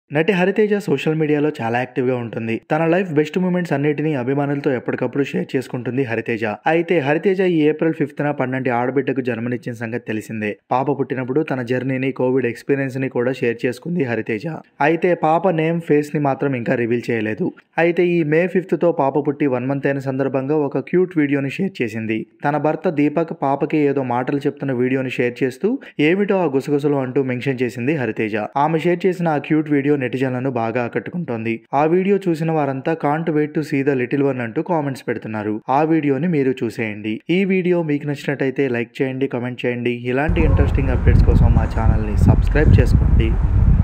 నటి హరితేజ సోషల్ మీడియాలో చాలా యాక్టివ్ గా ఉంటుంది తన లైఫ్ బెస్ట్ మూమెంట్స్ అన్నిటినీ అభిమానులతో ఎప్పటికప్పుడు షేర్ చేసుకుంటుంది హరితేజ అయితే హరితేజ ఈ ఏప్రిల్ ఫిఫ్త్ న పన్నంటి ఆడబిడ్డకు జన్మనిచ్చిన సంగతి తెలిసిందే పాప పుట్టినప్పుడు తన జర్నీని కోవిడ్ ఎక్స్పీరియన్స్ ని కూడా షేర్ చేసుకుంది హరితేజ అయితే పాప నేమ్ ఫేస్ ని మాత్రం ఇంకా రివీల్ చేయలేదు అయితే ఈ మే ఫిఫ్త్ తో పాప పుట్టి వన్ మంత్ అయిన సందర్భంగా ఒక క్యూట్ వీడియోని షేర్ చేసింది తన భర్త దీపక్ పాపకి ఏదో మాటలు చెప్తున్న వీడియోని షేర్ చేస్తూ ఏమిటో ఆ గుసగుసలు అంటూ మెన్షన్ చేసింది హరితేజ ఆమె షేర్ చేసిన ఆ క్యూట్ వీడియో నెటిజన్లను బాగా ఆకట్టుకుంటోంది ఆ వీడియో చూసిన వారంతా can't wait to see the little one అంటూ కామెంట్స్ పెడుతున్నారు ఆ వీడియోని మీరు చూసేయండి ఈ వీడియో మీకు నచ్చినట్టయితే లైక్ చేయండి కామెంట్ చేయండి ఇలాంటి ఇంట్రెస్టింగ్ అప్డేట్స్ కోసం మా ఛానల్ని సబ్స్క్రైబ్ చేసుకోండి